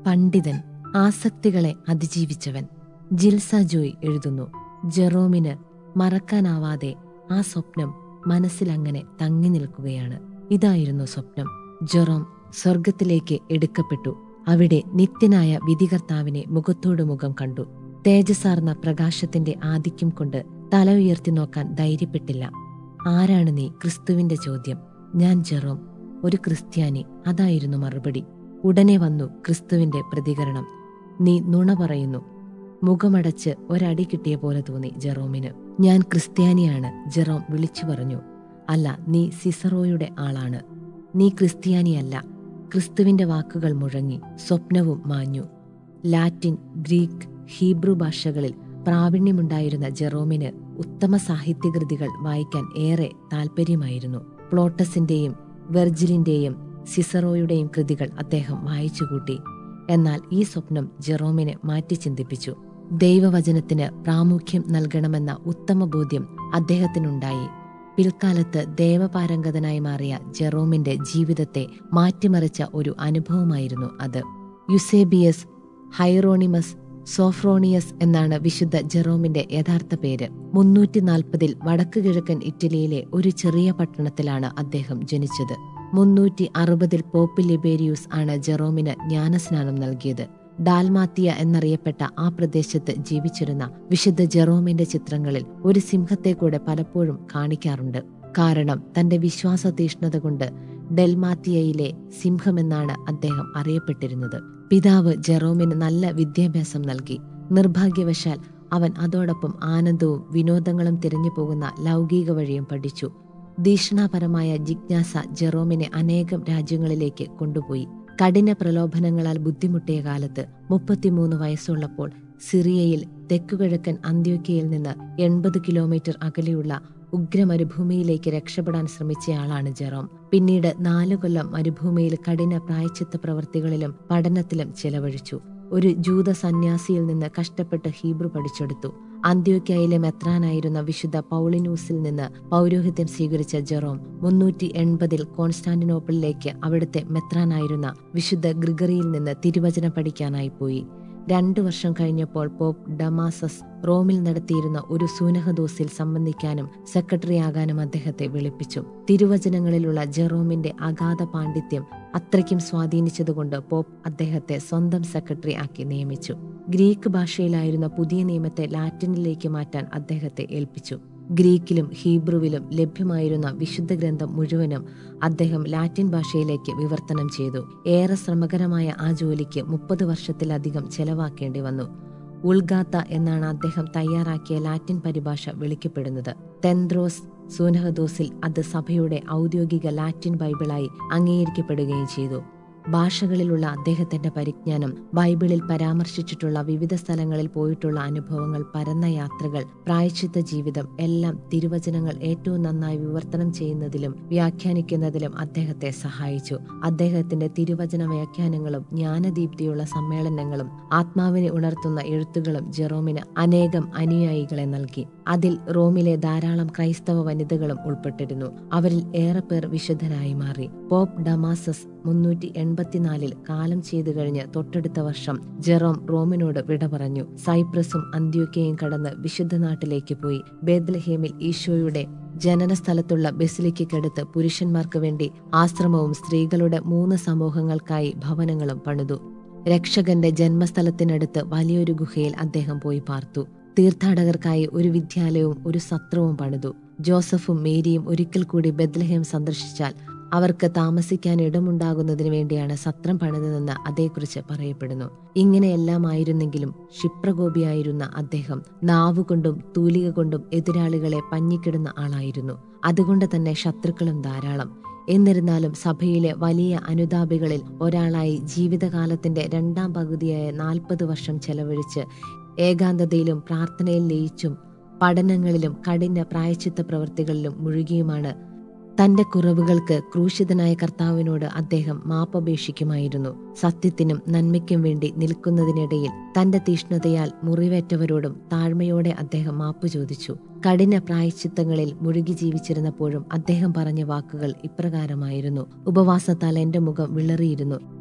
പണ്ഡിതൻ ആസക്തികളെ അതിജീവിച്ചവൻ ജിൽസ ജോയ് എഴുതുന്നു ജെറോമിന് മറക്കാനാവാതെ ആ സ്വപ്നം മനസ്സിലങ്ങനെ തങ്ങി നിൽക്കുകയാണ് ഇതായിരുന്നു സ്വപ്നം ജെറോം സ്വർഗത്തിലേക്ക് എടുക്കപ്പെട്ടു അവിടെ നിത്യനായ വിധികർത്താവിനെ മുഖത്തോട് മുഖം കണ്ടു തേജസാർന്ന പ്രകാശത്തിന്റെ ആധിക്യം കൊണ്ട് തല ഉയർത്തി നോക്കാൻ ധൈര്യപ്പെട്ടില്ല ആരാണ് നീ ക്രിസ്തുവിന്റെ ചോദ്യം ഞാൻ ജെറോം ഒരു ക്രിസ്ത്യാനി അതായിരുന്നു മറുപടി ഉടനെ വന്നു ക്രിസ്തുവിന്റെ പ്രതികരണം നീ നുണ പറയുന്നു മുഖമടച്ച് ഒരടി കിട്ടിയ പോലെ തോന്നി ജെറോമിന് ഞാൻ ക്രിസ്ത്യാനിയാണ് ജെറോം വിളിച്ചു പറഞ്ഞു അല്ല നീ സിസറോയുടെ ആളാണ് നീ ക്രിസ്ത്യാനിയല്ല ക്രിസ്തുവിന്റെ വാക്കുകൾ മുഴങ്ങി സ്വപ്നവും മാഞ്ഞു ലാറ്റിൻ ഗ്രീക്ക് ഹീബ്രു ഭാഷകളിൽ പ്രാവീണ്യമുണ്ടായിരുന്ന ജെറോമിന് ഉത്തമ സാഹിത്യകൃതികൾ വായിക്കാൻ ഏറെ താൽപ്പര്യമായിരുന്നു പ്ലോട്ടസിന്റെയും വെർജിലിന്റെയും സിസറോയുടെയും കൃതികൾ അദ്ദേഹം വായിച്ചുകൂട്ടി എന്നാൽ ഈ സ്വപ്നം ജെറോമിനെ മാറ്റി ചിന്തിപ്പിച്ചു ദൈവവചനത്തിന് പ്രാമുഖ്യം നൽകണമെന്ന ഉത്തമ ബോധ്യം അദ്ദേഹത്തിനുണ്ടായി പിൽക്കാലത്ത് ദേവപാരംഗതനായി മാറിയ ജെറോമിന്റെ ജീവിതത്തെ മാറ്റിമറിച്ച ഒരു അനുഭവമായിരുന്നു അത് യുസേബിയസ് ഹൈറോണിമസ് സോഫ്രോണിയസ് എന്നാണ് വിശുദ്ധ ജെറോമിന്റെ യഥാർത്ഥ പേര് മുന്നൂറ്റി നാൽപ്പതിൽ വടക്കു കിഴക്കൻ ഇറ്റലിയിലെ ഒരു ചെറിയ പട്ടണത്തിലാണ് അദ്ദേഹം ജനിച്ചത് മുന്നൂറ്റി അറുപതിൽ പോപ്പ് ലിബേരിയൂസ് ആണ് ജെറോമിന് ജ്ഞാനസ്നാനം നൽകിയത് ഡാൽമാത്തിയ എന്നറിയപ്പെട്ട ആ പ്രദേശത്ത് ജീവിച്ചിരുന്ന വിശുദ്ധ ജെറോമിന്റെ ചിത്രങ്ങളിൽ ഒരു സിംഹത്തെ കൂടെ പലപ്പോഴും കാണിക്കാറുണ്ട് കാരണം തന്റെ വിശ്വാസ തീഷ്ണത കൊണ്ട് ഡെൽമാത്തിയയിലെ സിംഹമെന്നാണ് അദ്ദേഹം അറിയപ്പെട്ടിരുന്നത് പിതാവ് ജെറോമിന് നല്ല വിദ്യാഭ്യാസം നൽകി നിർഭാഗ്യവശാൽ അവൻ അതോടൊപ്പം ആനന്ദവും വിനോദങ്ങളും തിരഞ്ഞു പോകുന്ന ലൗകിക വഴിയും പഠിച്ചു തീഷ്ണാപരമായ ജിജ്ഞാസ ജെറോമിനെ അനേകം രാജ്യങ്ങളിലേക്ക് കൊണ്ടുപോയി കഠിന പ്രലോഭനങ്ങളാൽ ബുദ്ധിമുട്ടിയ കാലത്ത് മുപ്പത്തിമൂന്ന് വയസ്സുള്ളപ്പോൾ സിറിയയിൽ തെക്കുകിഴക്കൻ അന്ത്യോക്കയിൽ നിന്ന് എൺപത് കിലോമീറ്റർ അകലെയുള്ള ഉഗ്രമരുഭൂമിയിലേക്ക് രക്ഷപ്പെടാൻ ശ്രമിച്ചയാളാണ് ജെറോം പിന്നീട് നാലു കൊല്ലം മരുഭൂമിയിൽ കഠിന പ്രായച്ചിത്ത പ്രവർത്തികളിലും പഠനത്തിലും ചെലവഴിച്ചു ഒരു ജൂത സന്യാസിയിൽ നിന്ന് കഷ്ടപ്പെട്ട് ഹീബ്രു പഠിച്ചെടുത്തു അന്ത്യോക്കയിലെ മെത്രാനായിരുന്ന വിശുദ്ധ പൗളിനൂസിൽ നിന്ന് പൗരോഹിത്യം സ്വീകരിച്ച ജെറോം മുന്നൂറ്റി എൺപതിൽ കോൺസ്റ്റാന്റിനോപ്പിളിലേക്ക് അവിടുത്തെ മെത്രാനായിരുന്ന വിശുദ്ധ ഗ്രിഗറിയിൽ നിന്ന് തിരുവചനം പഠിക്കാനായി പോയി രണ്ടു വർഷം കഴിഞ്ഞപ്പോൾ പോപ്പ് ഡമാസസ് റോമിൽ നടത്തിയിരുന്ന ഒരു സൂനഹദോസിൽ സംബന്ധിക്കാനും സെക്രട്ടറിയാകാനും അദ്ദേഹത്തെ വിളിപ്പിച്ചു തിരുവചനങ്ങളിലുള്ള ജെറോമിന്റെ അഗാധ പാണ്ഡിത്യം അത്രയ്ക്കും സ്വാധീനിച്ചതുകൊണ്ട് പോപ്പ് അദ്ദേഹത്തെ സ്വന്തം സെക്രട്ടറി ആക്കി നിയമിച്ചു ഗ്രീക്ക് ഭാഷയിലായിരുന്ന പുതിയ നിയമത്തെ ലാറ്റിനിലേക്ക് മാറ്റാൻ അദ്ദേഹത്തെ ഏൽപ്പിച്ചു ഗ്രീക്കിലും ഹീബ്രുവിലും ലഭ്യമായിരുന്ന വിശുദ്ധ ഗ്രന്ഥം മുഴുവനും അദ്ദേഹം ലാറ്റിൻ ഭാഷയിലേക്ക് വിവർത്തനം ചെയ്തു ഏറെ ശ്രമകരമായ ആ ജോലിക്ക് മുപ്പത് വർഷത്തിലധികം ചെലവാക്കേണ്ടി വന്നു ഉൾഗാത്ത എന്നാണ് അദ്ദേഹം തയ്യാറാക്കിയ ലാറ്റിൻ പരിഭാഷ വിളിക്കപ്പെടുന്നത് തെന്ത്രോസ് സൂനഹദോസിൽ അത് സഭയുടെ ഔദ്യോഗിക ലാറ്റിൻ ബൈബിളായി അംഗീകരിക്കപ്പെടുകയും ചെയ്തു ഭാഷകളിലുള്ള അദ്ദേഹത്തിന്റെ പരിജ്ഞാനം ബൈബിളിൽ പരാമർശിച്ചിട്ടുള്ള വിവിധ സ്ഥലങ്ങളിൽ പോയിട്ടുള്ള അനുഭവങ്ങൾ പരന്ന യാത്രകൾ പ്രായച്ചിത്ത ജീവിതം എല്ലാം തിരുവചനങ്ങൾ ഏറ്റവും നന്നായി വിവർത്തനം ചെയ്യുന്നതിലും വ്യാഖ്യാനിക്കുന്നതിലും അദ്ദേഹത്തെ സഹായിച്ചു അദ്ദേഹത്തിന്റെ തിരുവചന വ്യാഖ്യാനങ്ങളും ജ്ഞാനദീപ്തിയുള്ള സമ്മേളനങ്ങളും ആത്മാവിനെ ഉണർത്തുന്ന എഴുത്തുകളും ജെറോമിന് അനേകം അനുയായികളെ നൽകി അതിൽ റോമിലെ ധാരാളം ക്രൈസ്തവ വനിതകളും ഉൾപ്പെട്ടിരുന്നു അവരിൽ ഏറെ പേർ വിശുദ്ധരായി മാറി പോപ്പ് ഡമാസസ് മുന്നൂറ്റി എൺപത്തിനാലിൽ കാലം ചെയ്തു കഴിഞ്ഞ് തൊട്ടടുത്ത വർഷം ജെറോം റോമിനോട് വിട പറഞ്ഞു സൈപ്രസും അന്ത്യോക്കയും കടന്ന് വിശുദ്ധ നാട്ടിലേക്ക് പോയി ബേദ്ലഹേമിൽ ഈശോയുടെ ജനനസ്ഥലത്തുള്ള ബസിലിക്കടുത്ത് പുരുഷന്മാർക്ക് വേണ്ടി ആശ്രമവും സ്ത്രീകളുടെ മൂന്ന് സമൂഹങ്ങൾക്കായി ഭവനങ്ങളും പണിതു രക്ഷകന്റെ ജന്മസ്ഥലത്തിനടുത്ത് വലിയൊരു ഗുഹയിൽ അദ്ദേഹം പോയി പാർത്തു തീർത്ഥാടകർക്കായി ഒരു വിദ്യാലയവും ഒരു സത്രവും പണിതു ജോസഫും മേരിയും ഒരിക്കൽ കൂടി ബദ്ലഹേം സന്ദർശിച്ചാൽ അവർക്ക് താമസിക്കാൻ ഇടമുണ്ടാകുന്നതിന് വേണ്ടിയാണ് സത്രം പണിതതെന്ന് അതേക്കുറിച്ച് പറയപ്പെടുന്നു ഇങ്ങനെയെല്ലാം ആയിരുന്നെങ്കിലും ക്ഷിപ്രകോപിയായിരുന്ന അദ്ദേഹം നാവുകൊണ്ടും തൂലിക കൊണ്ടും എതിരാളികളെ പഞ്ഞിക്കിടുന്ന ആളായിരുന്നു അതുകൊണ്ട് തന്നെ ശത്രുക്കളും ധാരാളം എന്നിരുന്നാലും സഭയിലെ വലിയ അനുതാപികളിൽ ഒരാളായി ജീവിതകാലത്തിന്റെ രണ്ടാം പകുതിയായ നാൽപ്പത് വർഷം ചെലവഴിച്ച് ഏകാന്തതയിലും പ്രാർത്ഥനയിൽ ലയിച്ചും പഠനങ്ങളിലും കഠിന പ്രായച്ചിത്ത പ്രവൃത്തികളിലും മുഴുകിയുമാണ് തന്റെ കുറവുകൾക്ക് ക്രൂശിതനായ കർത്താവിനോട് അദ്ദേഹം മാപ്പപേക്ഷിക്കുമായിരുന്നു സത്യത്തിനും നന്മയ്ക്കും വേണ്ടി നിൽക്കുന്നതിനിടയിൽ തന്റെ തീഷ്ണതയാൽ മുറിവേറ്റവരോടും താഴ്മയോടെ അദ്ദേഹം മാപ്പു ചോദിച്ചു കഠിന പ്രായച്ചിത്തങ്ങളിൽ മുഴുകി ജീവിച്ചിരുന്നപ്പോഴും അദ്ദേഹം പറഞ്ഞ വാക്കുകൾ ഇപ്രകാരമായിരുന്നു ഉപവാസത്താൽ എന്റെ മുഖം വിളറിയിരുന്നു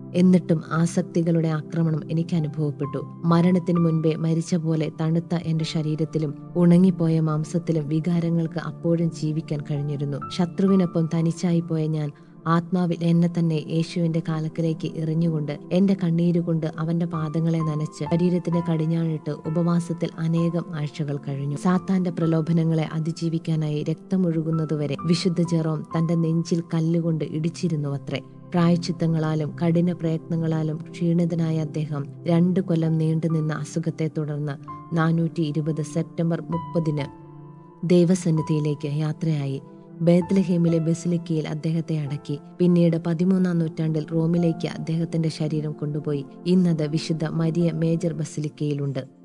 എന്നിട്ടും ആസക്തികളുടെ ആക്രമണം എനിക്ക് അനുഭവപ്പെട്ടു മരണത്തിനു മുൻപേ മരിച്ച പോലെ തണുത്ത എന്റെ ശരീരത്തിലും ഉണങ്ങിപ്പോയ മാംസത്തിലും വികാരങ്ങൾക്ക് അപ്പോഴും ജീവിക്കാൻ കഴിഞ്ഞിരുന്നു ശത്രുവിനൊപ്പം തനിച്ചായി പോയ ഞാൻ ആത്മാവിൽ എന്നെ തന്നെ യേശുവിന്റെ കാലക്കലേക്ക് എറിഞ്ഞുകൊണ്ട് എന്റെ കണ്ണീരുകൊണ്ട് അവന്റെ പാദങ്ങളെ നനച്ച് ശരീരത്തിന് കടിഞ്ഞാണിട്ട് ഉപവാസത്തിൽ അനേകം ആഴ്ചകൾ കഴിഞ്ഞു സാത്താന്റെ പ്രലോഭനങ്ങളെ അതിജീവിക്കാനായി രക്തമൊഴുകുന്നതുവരെ വിശുദ്ധ ജെറോം തന്റെ നെഞ്ചിൽ കല്ലുകൊണ്ട് ഇടിച്ചിരുന്നു അത്രേ പ്രായച്ചിത്തങ്ങളാലും കഠിന പ്രയത്നങ്ങളാലും ക്ഷീണിതനായ അദ്ദേഹം രണ്ടു കൊല്ലം നീണ്ടുനിന്ന അസുഖത്തെ തുടർന്ന് നാനൂറ്റി ഇരുപത് സെപ്റ്റംബർ മുപ്പതിന് ദൈവസന്നിധിയിലേക്ക് യാത്രയായി ബേത്ലഹേമിലെ ബസിലിക്കയിൽ അദ്ദേഹത്തെ അടക്കി പിന്നീട് പതിമൂന്നാം നൂറ്റാണ്ടിൽ റോമിലേക്ക് അദ്ദേഹത്തിന്റെ ശരീരം കൊണ്ടുപോയി ഇന്നത് വിശുദ്ധ മരിയ മേജർ ബസിലിക്കയിലുണ്ട്